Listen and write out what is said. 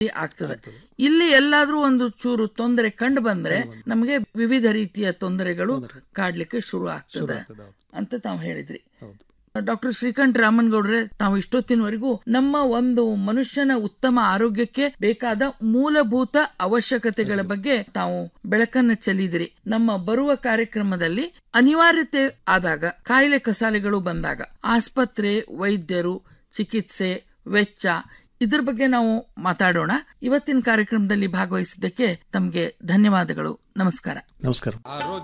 ಆಗ್ತದೆ ಇಲ್ಲಿ ಎಲ್ಲಾದ್ರೂ ಒಂದು ಚೂರು ತೊಂದರೆ ಕಂಡು ಬಂದ್ರೆ ನಮಗೆ ವಿವಿಧ ರೀತಿಯ ತೊಂದರೆಗಳು ಕಾಡ್ಲಿಕ್ಕೆ ಶುರು ಆಗ್ತದೆ ಅಂತ ತಾವು ಹೇಳಿದ್ರಿ ಡಾಕ್ಟರ್ ಶ್ರೀಕಂಠ ರಾಮನ್ಗೌಡ್ರೆ ತಾವು ಇಷ್ಟೊತ್ತಿನವರೆಗೂ ನಮ್ಮ ಒಂದು ಮನುಷ್ಯನ ಉತ್ತಮ ಆರೋಗ್ಯಕ್ಕೆ ಬೇಕಾದ ಮೂಲಭೂತ ಅವಶ್ಯಕತೆಗಳ ಬಗ್ಗೆ ತಾವು ಬೆಳಕನ್ನ ಚೆಲ್ಲಿದಿರಿ ನಮ್ಮ ಬರುವ ಕಾರ್ಯಕ್ರಮದಲ್ಲಿ ಅನಿವಾರ್ಯತೆ ಆದಾಗ ಕಾಯಿಲೆ ಕಸಾಲೆಗಳು ಬಂದಾಗ ಆಸ್ಪತ್ರೆ ವೈದ್ಯರು ಚಿಕಿತ್ಸೆ ವೆಚ್ಚ ಇದ್ರ ಬಗ್ಗೆ ನಾವು ಮಾತಾಡೋಣ ಇವತ್ತಿನ ಕಾರ್ಯಕ್ರಮದಲ್ಲಿ ಭಾಗವಹಿಸಿದ್ದಕ್ಕೆ ತಮಗೆ ಧನ್ಯವಾದಗಳು ನಮಸ್ಕಾರ ನಮಸ್ಕಾರ